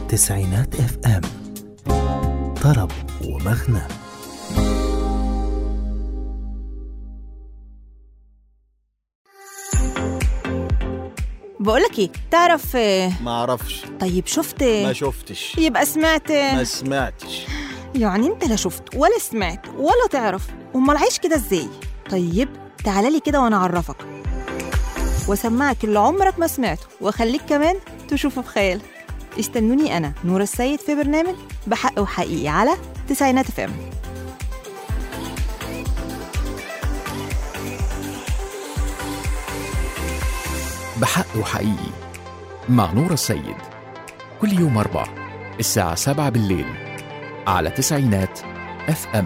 تسعينات اف ام طرب ومغنى بقولك ايه تعرف آه، ما اعرفش طيب شفت ما شفتش يبقى سمعت ما سمعتش يعني انت لا شفت ولا سمعت ولا تعرف امال عايش كده ازاي طيب تعالى لي كده وانا اعرفك واسمعك اللي عمرك ما سمعته واخليك كمان تشوفه في خيالك استنوني انا نور السيد في برنامج بحق وحقيقي على تسعينات اف ام بحق وحقيقي مع نور السيد كل يوم أربع الساعة سبعة بالليل على تسعينات اف ام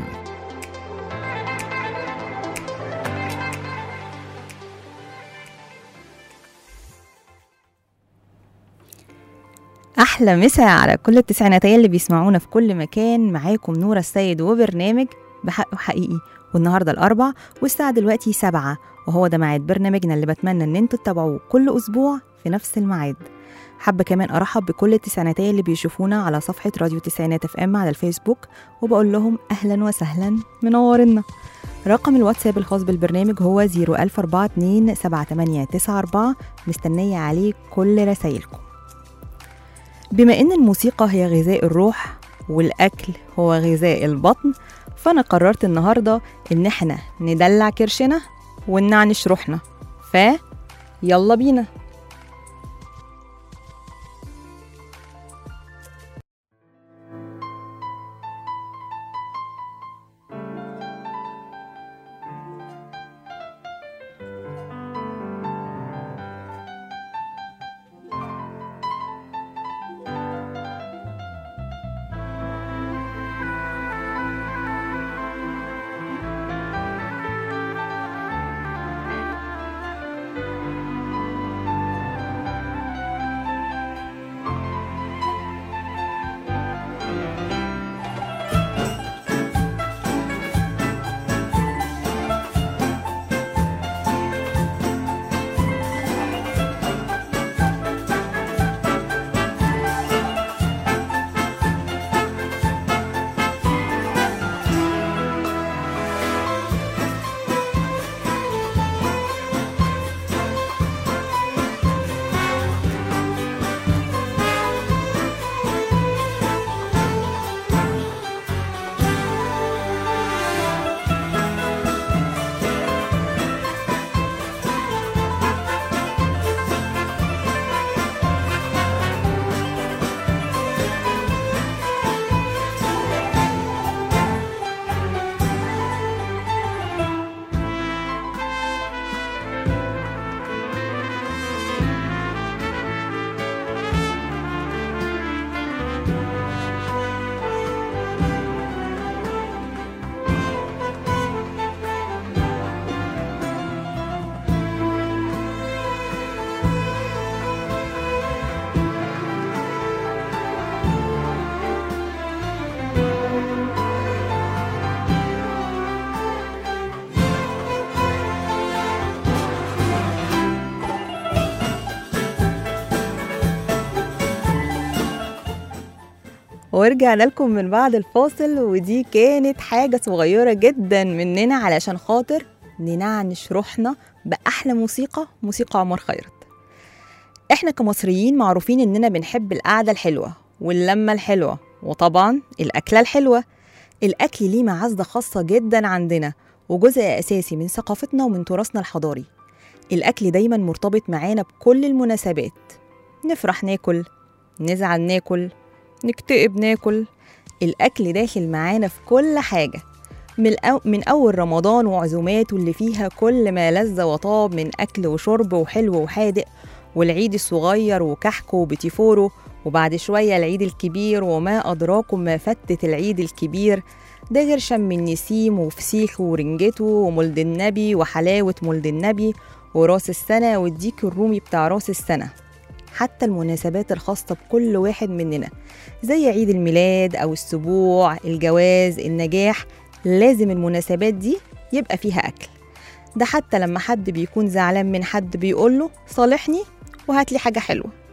احلى مسا على كل التسعيناتية اللي بيسمعونا في كل مكان معاكم نورة السيد وبرنامج بحق وحقيقي والنهارده الاربع والساعه دلوقتي سبعة وهو ده ميعاد برنامجنا اللي بتمنى ان انتوا تتابعوه كل اسبوع في نفس الميعاد حابة كمان أرحب بكل التسعيناتية اللي بيشوفونا على صفحة راديو تسعينات اف ام على الفيسبوك وبقول لهم أهلا وسهلا منورنا رقم الواتساب الخاص بالبرنامج هو 004278894 مستنية عليه كل رسايلكم بما إن الموسيقى هي غذاء الروح والأكل هو غذاء البطن فأنا قررت النهاردة إن إحنا ندلع كرشنا ونعنش روحنا ف يلا بينا ورجعنا لكم من بعد الفاصل ودي كانت حاجة صغيرة جدا مننا علشان خاطر ننعنش روحنا بأحلى موسيقى موسيقى عمر خيرت احنا كمصريين معروفين اننا بنحب القعدة الحلوة واللمة الحلوة وطبعا الأكلة الحلوة الأكل ليه معزة خاصة جدا عندنا وجزء أساسي من ثقافتنا ومن تراثنا الحضاري الأكل دايما مرتبط معانا بكل المناسبات نفرح ناكل نزعل ناكل نكتئب ناكل الأكل داخل معانا في كل حاجة من, الأو... من أول رمضان وعزوماته اللي فيها كل ما لذ وطاب من أكل وشرب وحلو وحادق والعيد الصغير وكحكه وبتيفوره وبعد شوية العيد الكبير وما أدراكم ما فتت العيد الكبير ده غير شم النسيم وفسيخه ورنجته ومولد النبي وحلاوة مولد النبي وراس السنة والديك الرومي بتاع راس السنة حتى المناسبات الخاصة بكل واحد مننا زي عيد الميلاد أو السبوع الجواز النجاح لازم المناسبات دي يبقى فيها أكل ده حتى لما حد بيكون زعلان من حد بيقوله صالحني وهات لي حاجة حلوة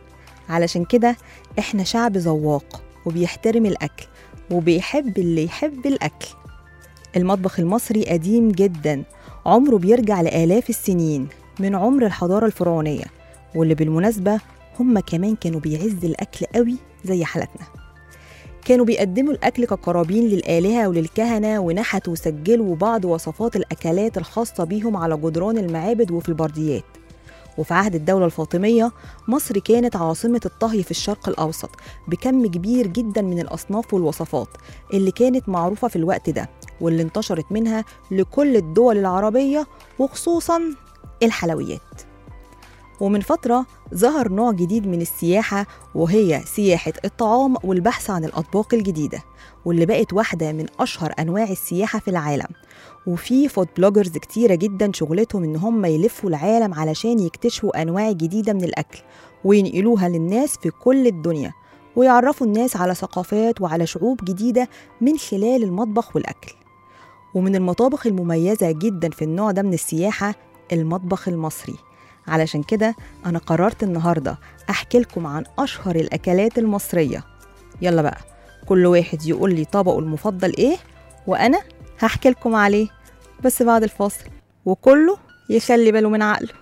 علشان كده احنا شعب ذواق وبيحترم الأكل وبيحب اللي يحب الأكل المطبخ المصري قديم جدا عمره بيرجع لآلاف السنين من عمر الحضارة الفرعونية واللي بالمناسبة هم كمان كانوا بيعزوا الأكل قوي زي حالتنا كانوا بيقدموا الأكل كقرابين للآلهة وللكهنة ونحتوا وسجلوا بعض وصفات الأكلات الخاصة بيهم على جدران المعابد وفي البرديات وفي عهد الدولة الفاطمية مصر كانت عاصمة الطهي في الشرق الأوسط بكم كبير جدا من الأصناف والوصفات اللي كانت معروفة في الوقت ده واللي انتشرت منها لكل الدول العربية وخصوصا الحلويات ومن فترة ظهر نوع جديد من السياحة وهي سياحة الطعام والبحث عن الأطباق الجديدة واللي بقت واحدة من أشهر أنواع السياحة في العالم وفي فود بلوجرز كتيرة جدا شغلتهم إن هم يلفوا العالم علشان يكتشفوا أنواع جديدة من الأكل وينقلوها للناس في كل الدنيا ويعرفوا الناس على ثقافات وعلى شعوب جديدة من خلال المطبخ والأكل ومن المطابخ المميزة جدا في النوع ده من السياحة المطبخ المصري علشان كده أنا قررت النهاردة أحكي لكم عن أشهر الأكلات المصرية يلا بقى كل واحد يقول لي طبقه المفضل إيه وأنا هحكي لكم عليه بس بعد الفاصل وكله يخلي باله من عقله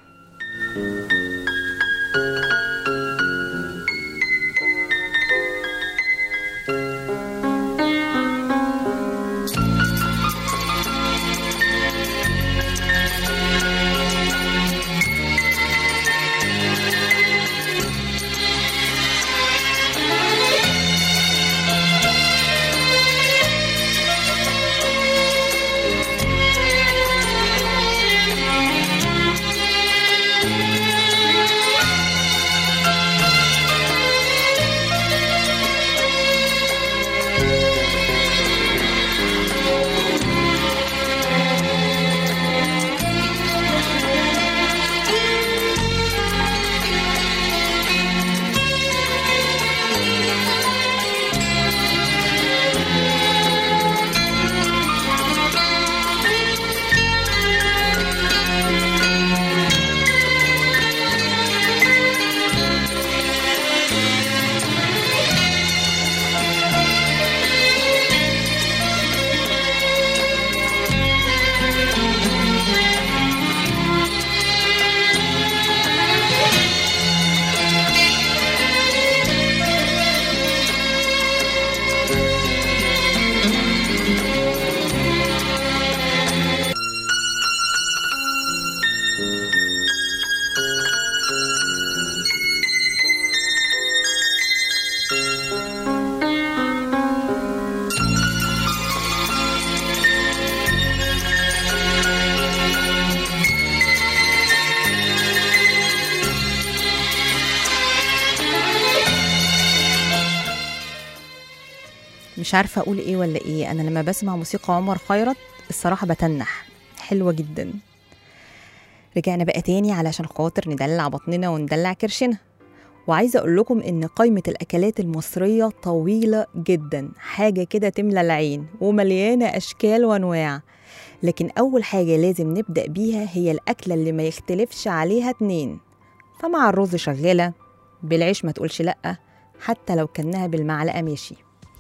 مش عارفة أقول إيه ولا إيه أنا لما بسمع موسيقى عمر خيرت الصراحة بتنح حلوة جدا رجعنا بقى تاني علشان خاطر ندلع بطننا وندلع كرشنا وعايزة أقول لكم إن قائمة الأكلات المصرية طويلة جدا حاجة كده تملى العين ومليانة أشكال وأنواع لكن أول حاجة لازم نبدأ بيها هي الأكلة اللي ما يختلفش عليها اتنين فمع الرز شغالة بالعيش ما تقولش لأ حتى لو كنها بالمعلقة ماشي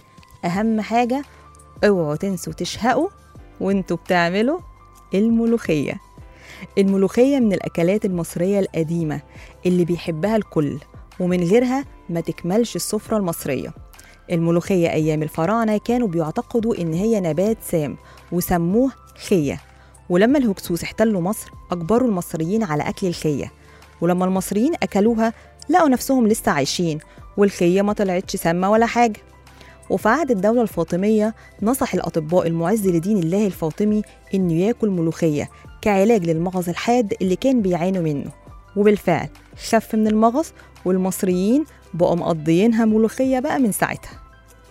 أهم حاجة اوعوا تنسوا تشهقوا وانتوا بتعملوا الملوخية الملوخية من الأكلات المصرية القديمة اللي بيحبها الكل ومن غيرها ما تكملش السفرة المصرية الملوخية أيام الفراعنة كانوا بيعتقدوا إن هي نبات سام وسموه خية ولما الهكسوس احتلوا مصر أجبروا المصريين على أكل الخية ولما المصريين أكلوها لقوا نفسهم لسه عايشين والخية ما طلعتش سامة ولا حاجة وفي عهد الدولة الفاطمية نصح الأطباء المعز لدين الله الفاطمي إنه ياكل ملوخية كعلاج للمغص الحاد اللي كان بيعانوا منه وبالفعل خف من المغص والمصريين بقوا مقضيينها ملوخية بقى من ساعتها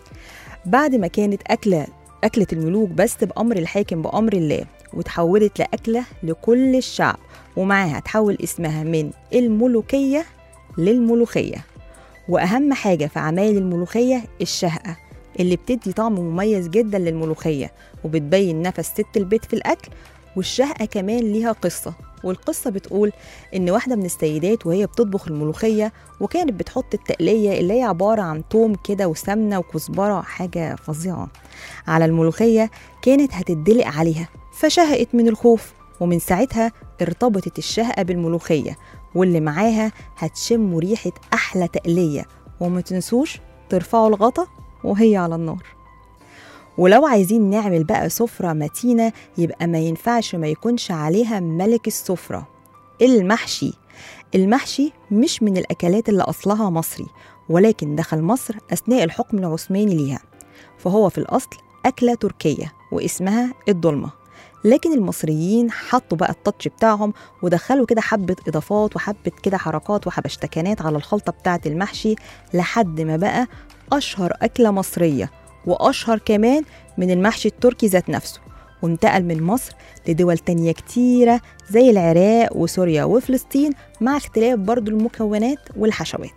بعد ما كانت أكلة أكلة الملوك بس بأمر الحاكم بأمر الله وتحولت لأكلة لكل الشعب ومعاها تحول اسمها من الملوكية للملوخية وأهم حاجة في عمايل الملوخية الشهقة اللي بتدي طعم مميز جدا للملوخية وبتبين نفس ست البيت في الأكل والشهقة كمان ليها قصة والقصة بتقول إن واحدة من السيدات وهي بتطبخ الملوخية وكانت بتحط التقلية اللي هي عبارة عن توم كده وسمنة وكزبرة حاجة فظيعة على الملوخية كانت هتدلق عليها فشهقت من الخوف ومن ساعتها ارتبطت الشهقة بالملوخية واللي معاها هتشموا ريحة أحلى تقلية وما تنسوش ترفعوا الغطا وهي على النار ولو عايزين نعمل بقى سفرة متينة يبقى ما ينفعش ما يكونش عليها ملك السفرة المحشي المحشي مش من الأكلات اللي أصلها مصري ولكن دخل مصر أثناء الحكم العثماني ليها فهو في الأصل أكلة تركية واسمها الدولمة لكن المصريين حطوا بقى التاتش بتاعهم ودخلوا كده حبة إضافات وحبة كده حركات وحبشتكنات على الخلطة بتاعة المحشي لحد ما بقى أشهر أكلة مصرية وأشهر كمان من المحشي التركي ذات نفسه وانتقل من مصر لدول تانية كتيرة زي العراق وسوريا وفلسطين مع اختلاف برضو المكونات والحشوات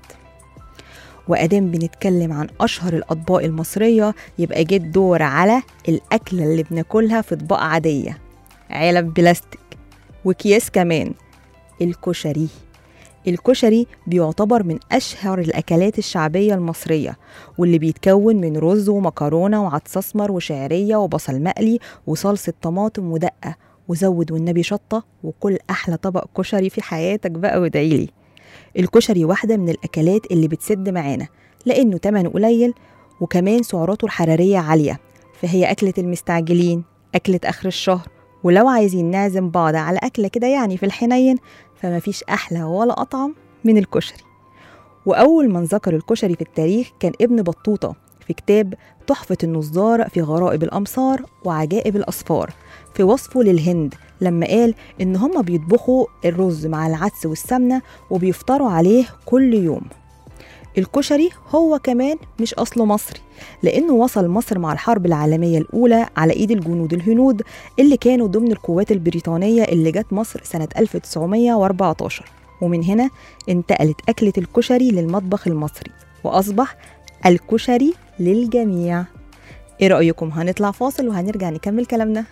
وأدام بنتكلم عن أشهر الأطباق المصرية يبقى جه الدور على الأكلة اللي بناكلها في أطباق عادية علب بلاستيك وأكياس كمان الكشري الكشري بيعتبر من أشهر الأكلات الشعبية المصرية واللي بيتكون من رز ومكرونة وعدس أسمر وشعرية وبصل مقلي وصلصة طماطم ودقة وزود والنبي شطة وكل أحلى طبق كشري في حياتك بقى وادعيلي الكشري واحدة من الأكلات اللي بتسد معانا لأنه تمنه قليل وكمان سعراته الحرارية عالية فهي أكلة المستعجلين أكلة آخر الشهر ولو عايزين نعزم بعض على أكلة كده يعني في الحنين فما فيش أحلى ولا أطعم من الكشري وأول من ذكر الكشري في التاريخ كان ابن بطوطة في كتاب تحفة النظار في غرائب الأمصار وعجائب الأصفار في وصفه للهند لما قال إن هما بيطبخوا الرز مع العدس والسمنة وبيفطروا عليه كل يوم الكشري هو كمان مش أصله مصري لأنه وصل مصر مع الحرب العالمية الأولى على إيد الجنود الهنود اللي كانوا ضمن القوات البريطانية اللي جت مصر سنة 1914 ومن هنا انتقلت أكلة الكشري للمطبخ المصري وأصبح الكشري للجميع إيه رأيكم هنطلع فاصل وهنرجع نكمل كلامنا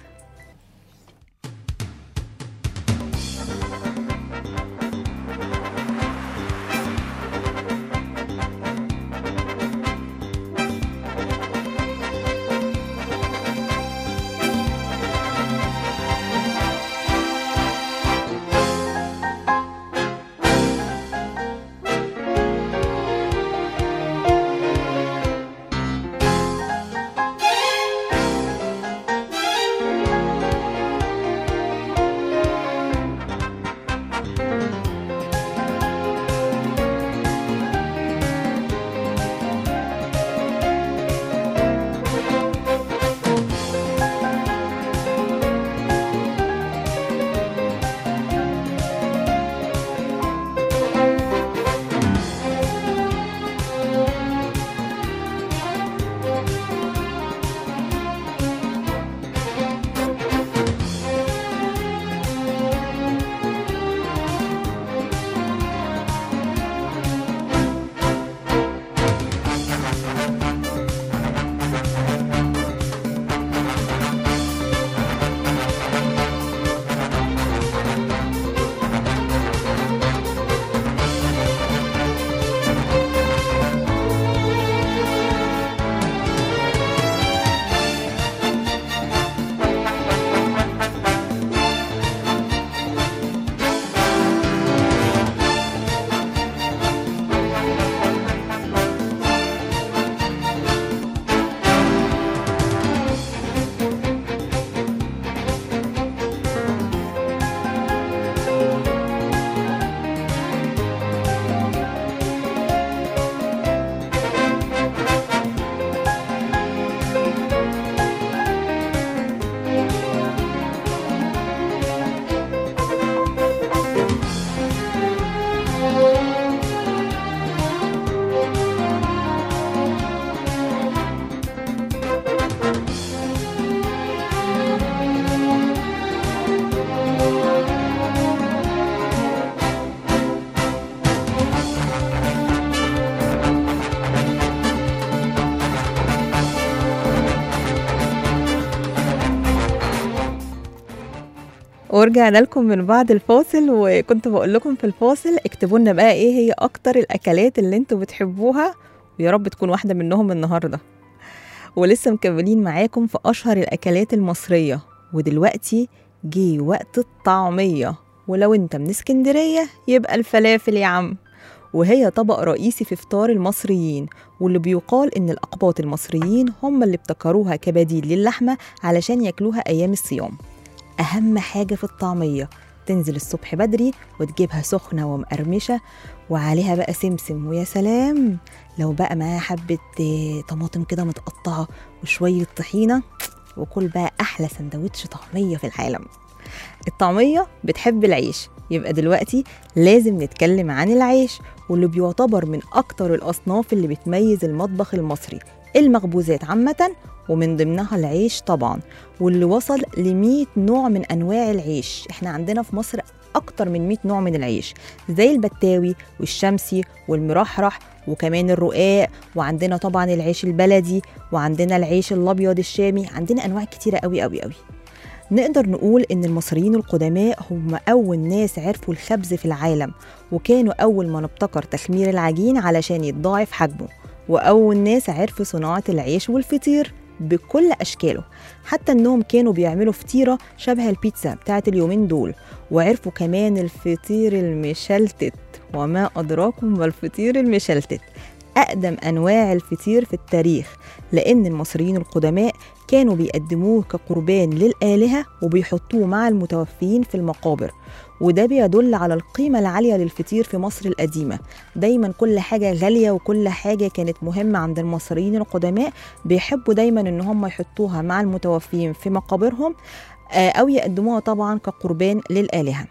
ورجعنا لكم من بعد الفاصل وكنت بقول لكم في الفاصل اكتبوا لنا بقى ايه هي اكتر الاكلات اللي انتوا بتحبوها ويا رب تكون واحده منهم النهارده ولسه مكملين معاكم في اشهر الاكلات المصريه ودلوقتي جه وقت الطعميه ولو انت من اسكندريه يبقى الفلافل يا عم وهي طبق رئيسي في فطار المصريين واللي بيقال ان الاقباط المصريين هم اللي ابتكروها كبديل للحمه علشان ياكلوها ايام الصيام أهم حاجة في الطعمية تنزل الصبح بدري وتجيبها سخنة ومقرمشة وعليها بقى سمسم ويا سلام لو بقى معاها حبة آه، طماطم كده متقطعة وشوية طحينة وكل بقى أحلى سندوتش طعمية في العالم الطعمية بتحب العيش يبقى دلوقتي لازم نتكلم عن العيش واللي بيعتبر من أكتر الأصناف اللي بتميز المطبخ المصري المخبوزات عامة ومن ضمنها العيش طبعا واللي وصل ل 100 نوع من انواع العيش احنا عندنا في مصر اكتر من 100 نوع من العيش زي البتاوي والشمسي والمرحرح وكمان الرقاق وعندنا طبعا العيش البلدي وعندنا العيش الابيض الشامي عندنا انواع كتيره قوي قوي قوي نقدر نقول ان المصريين القدماء هم اول ناس عرفوا الخبز في العالم وكانوا اول من ابتكر تخمير العجين علشان يتضاعف حجمه واول ناس عرفوا صناعه العيش والفطير بكل اشكاله حتى انهم كانوا بيعملوا فطيره شبه البيتزا بتاعت اليومين دول وعرفوا كمان الفطير المشلتت وما ادراكم ما الفطير المشلتت اقدم انواع الفطير في التاريخ لان المصريين القدماء كانوا بيقدموه كقربان للآلهة وبيحطوه مع المتوفيين في المقابر وده بيدل على القيمة العالية للفطير في مصر القديمة دايما كل حاجة غالية وكل حاجة كانت مهمة عند المصريين القدماء بيحبوا دايما ان هم يحطوها مع المتوفيين في مقابرهم آه، او يقدموها طبعا كقربان للآلهة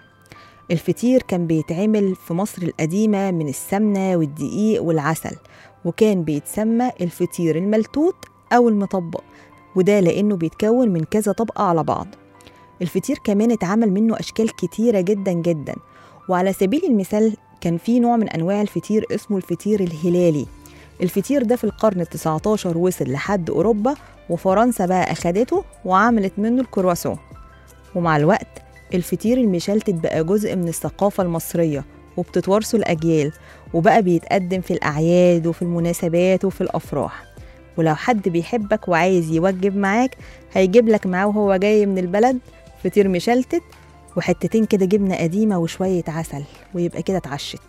الفطير كان بيتعمل في مصر القديمة من السمنة والدقيق والعسل وكان بيتسمى الفطير الملتوت أو المطبق وده لأنه بيتكون من كذا طبقة على بعض الفطير كمان اتعمل منه أشكال كتيرة جدا جدا وعلى سبيل المثال كان في نوع من أنواع الفطير اسمه الفطير الهلالي الفطير ده في القرن التسعة عشر وصل لحد أوروبا وفرنسا بقى أخدته وعملت منه الكرواسون ومع الوقت الفطير المشلتت بقى جزء من الثقافة المصرية وبتتوارثه الأجيال وبقى بيتقدم في الأعياد وفي المناسبات وفي الأفراح ولو حد بيحبك وعايز يوجب معاك هيجيب لك معاه وهو جاي من البلد فطير مشلتت وحتتين كده جبنة قديمة وشوية عسل ويبقى كده اتعشت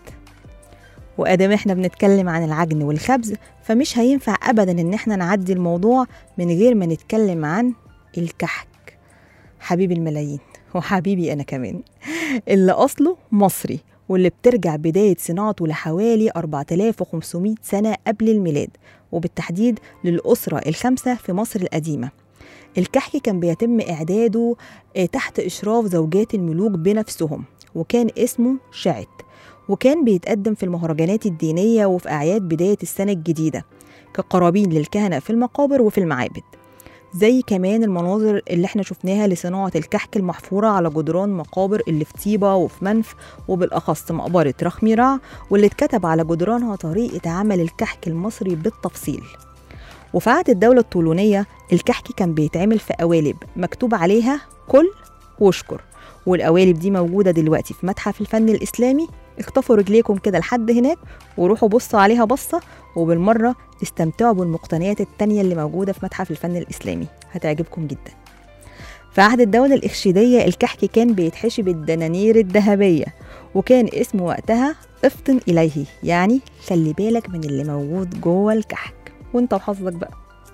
وادام احنا بنتكلم عن العجن والخبز فمش هينفع ابدا ان احنا نعدي الموضوع من غير ما نتكلم عن الكحك حبيب الملايين وحبيبي انا كمان اللي اصله مصري واللي بترجع بداية صناعته لحوالي 4500 سنة قبل الميلاد وبالتحديد للأسرة الخامسة في مصر القديمة الكحك كان بيتم إعداده آه، تحت إشراف زوجات الملوك بنفسهم وكان اسمه شعت وكان بيتقدم في المهرجانات الدينية وفي أعياد بداية السنة الجديدة كقرابين للكهنة في المقابر وفي المعابد زي كمان المناظر اللي احنا شفناها لصناعة الكحك المحفورة على جدران مقابر اللي في طيبة وفي منف وبالأخص مقبرة رخميرع واللي اتكتب على جدرانها طريقة عمل الكحك المصري بالتفصيل وفي عهد الدولة الطولونية الكحك كان بيتعمل في قوالب مكتوب عليها كل واشكر والقوالب دي موجودة دلوقتي في متحف الفن الإسلامي اخطفوا رجليكم كده لحد هناك وروحوا بصوا عليها بصة وبالمرة استمتعوا بالمقتنيات التانية اللي موجودة في متحف الفن الإسلامي هتعجبكم جدا في عهد الدولة الإخشيدية الكحك كان بيتحشي بالدنانير الذهبية وكان اسمه وقتها افطن إليه يعني خلي بالك من اللي موجود جوه الكحك وانت وحظك بقى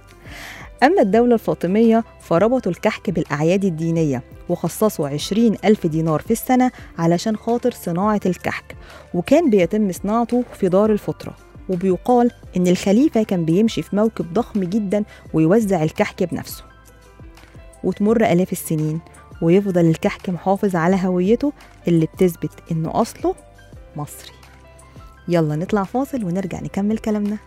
أما الدولة الفاطمية فربطوا الكحك بالأعياد الدينية وخصصوا عشرين ألف دينار في السنة علشان خاطر صناعة الكحك وكان بيتم صناعته في دار الفطرة وبيقال إن الخليفة كان بيمشي في موكب ضخم جدا ويوزع الكحك بنفسه وتمر آلاف السنين ويفضل الكحك محافظ على هويته اللي بتثبت إنه أصله مصري يلا نطلع فاصل ونرجع نكمل كلامنا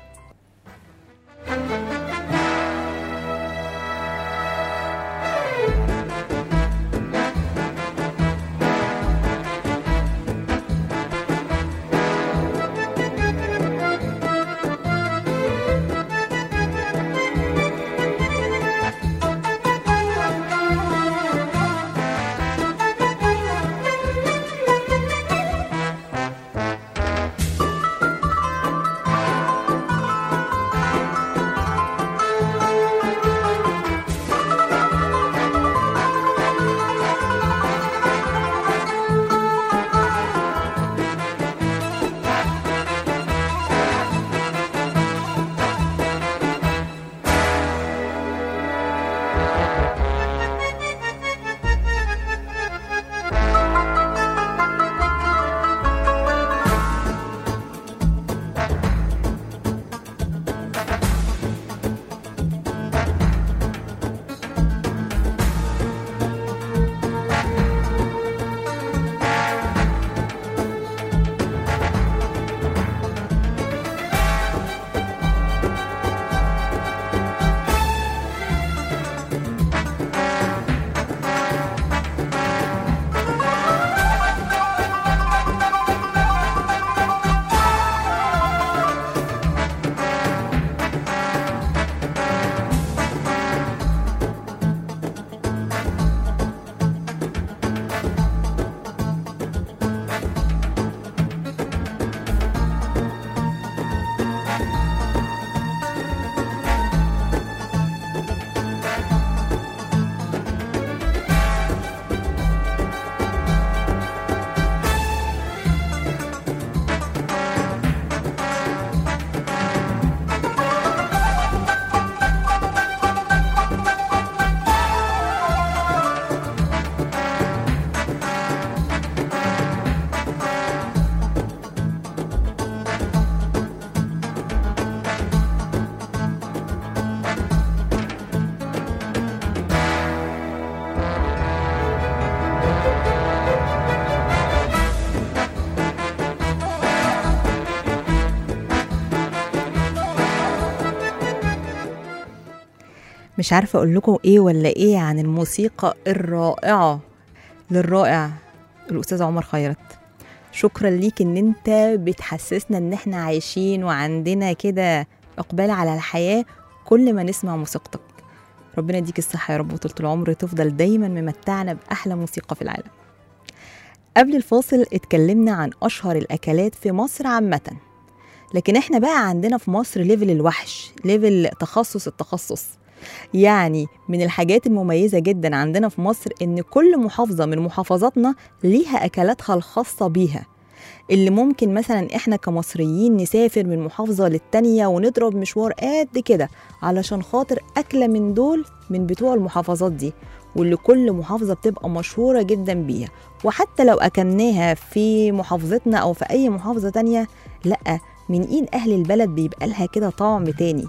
مش عارفة أقول لكم إيه ولا إيه عن الموسيقى الرائعة للرائع الأستاذ عمر خيرت شكرا ليك إن أنت بتحسسنا إن إحنا عايشين وعندنا كده إقبال على الحياة كل ما نسمع موسيقتك ربنا يديك الصحة يا رب وطولة العمر تفضل دايما ممتعنا بأحلى موسيقى في العالم قبل الفاصل اتكلمنا عن أشهر الأكلات في مصر عامةً لكن احنا بقى عندنا في مصر ليفل الوحش ليفل تخصص التخصص يعني من الحاجات المميزة جدا عندنا في مصر إن كل محافظة من محافظاتنا ليها أكلاتها الخاصة بيها اللي ممكن مثلا احنا كمصريين نسافر من محافظة للتانية ونضرب مشوار قد كده علشان خاطر أكلة من دول من بتوع المحافظات دي واللي كل محافظة بتبقى مشهورة جدا بيها وحتى لو أكلناها في محافظتنا أو في أي محافظة تانية لأ من ايد اهل البلد بيبقى لها كده طعم تاني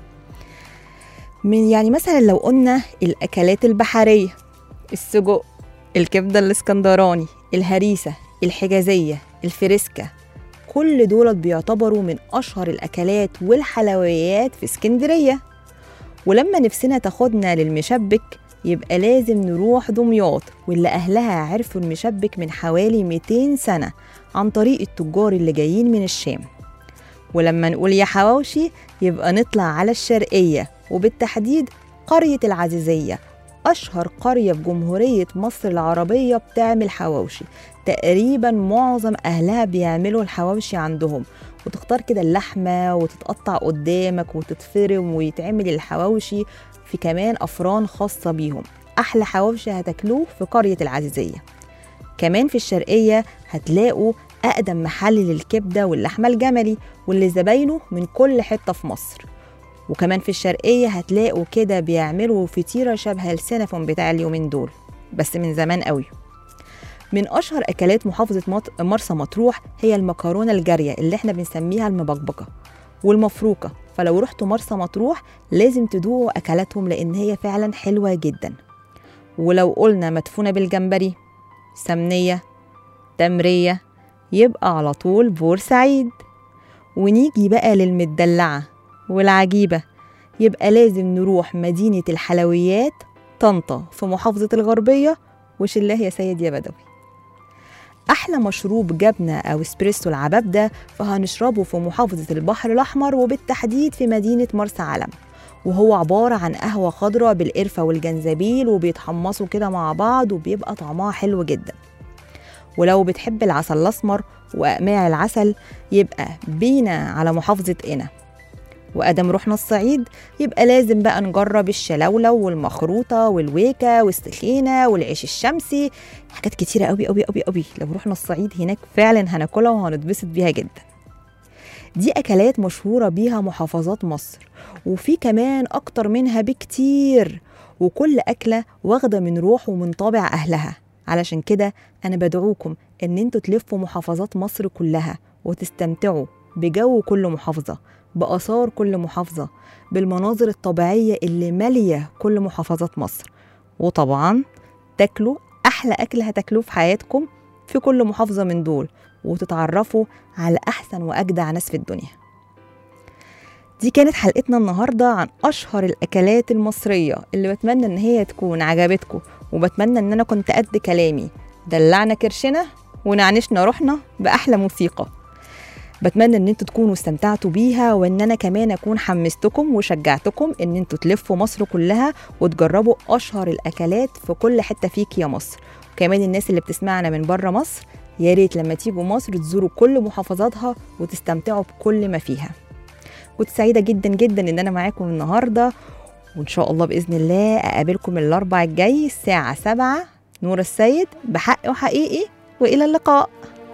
من يعني مثلا لو قلنا الاكلات البحريه السجق الكبده الاسكندراني الهريسه الحجازيه الفريسكا كل دول بيعتبروا من اشهر الاكلات والحلويات في اسكندريه ولما نفسنا تاخدنا للمشبك يبقى لازم نروح دمياط واللي أهلها عرفوا المشبك من حوالي 200 سنة عن طريق التجار اللي جايين من الشام ولما نقول يا حواوشي يبقى نطلع على الشرقية وبالتحديد قرية العزيزية أشهر قرية في جمهورية مصر العربية بتعمل حواوشي تقريبا معظم أهلها بيعملوا الحواوشي عندهم وتختار كده اللحمة وتتقطع قدامك وتتفرم ويتعمل الحواوشي في كمان أفران خاصة بيهم أحلى حواوشي هتاكلوه في قرية العزيزية كمان في الشرقية هتلاقوا أقدم محل للكبدة واللحمة الجملي واللي زباينه من كل حتة في مصر وكمان في الشرقية هتلاقوا كده بيعملوا فطيرة شبه السينافون بتاع اليومين دول بس من زمان قوي من أشهر أكلات محافظة مط... مرسى مطروح هي المكرونة الجارية اللي احنا بنسميها المبكبكة والمفروكة فلو رحتوا مرسى مطروح لازم تدوقوا أكلاتهم لأن هي فعلا حلوة جدا ولو قلنا مدفونة بالجمبري سمنية تمرية يبقى على طول بورسعيد ونيجي بقى للمدلعة والعجيبة يبقى لازم نروح مدينة الحلويات طنطا في محافظة الغربية وشلاه يا سيد يا بدوي أحلى مشروب جبنة أو اسبريسو العباب ده فهنشربه في محافظة البحر الأحمر وبالتحديد في مدينة مرسى علم وهو عبارة عن قهوة خضراء بالقرفة والجنزبيل وبيتحمصوا كده مع بعض وبيبقى طعمها حلو جدا ولو بتحب العسل الأسمر وأقماع العسل يبقى بينا على محافظة قنا وأدم رحنا الصعيد يبقى لازم بقى نجرب الشلولو والمخروطة والويكة والسخينة والعيش الشمسي حاجات كتيرة قوي قوي قوي قوي لو رحنا الصعيد هناك فعلا هناكلها وهنتبسط بيها جدا دي أكلات مشهورة بيها محافظات مصر وفي كمان أكتر منها بكتير وكل أكلة واخدة من روح ومن طابع أهلها علشان كده أنا بدعوكم إن انتوا تلفوا محافظات مصر كلها وتستمتعوا بجو كل محافظة بآثار كل محافظة بالمناظر الطبيعية اللي مالية كل محافظات مصر وطبعا تاكلوا أحلى أكل هتاكلوه في حياتكم في كل محافظة من دول وتتعرفوا على أحسن وأجدع ناس في الدنيا دي كانت حلقتنا النهاردة عن أشهر الأكلات المصرية اللي بتمنى إن هي تكون عجبتكم وبتمنى إن أنا كنت قد كلامي دلعنا كرشنا ونعنشنا روحنا بأحلى موسيقى بتمنى ان انتوا تكونوا استمتعتوا بيها وان انا كمان اكون حمستكم وشجعتكم ان انتوا تلفوا مصر كلها وتجربوا اشهر الاكلات في كل حته فيك يا مصر وكمان الناس اللي بتسمعنا من بره مصر يا ريت لما تيجوا مصر تزوروا كل محافظاتها وتستمتعوا بكل ما فيها كنت سعيده جدا جدا ان انا معاكم النهارده وان شاء الله باذن الله اقابلكم الاربع الجاي الساعه 7 نور السيد بحق وحقيقي والى اللقاء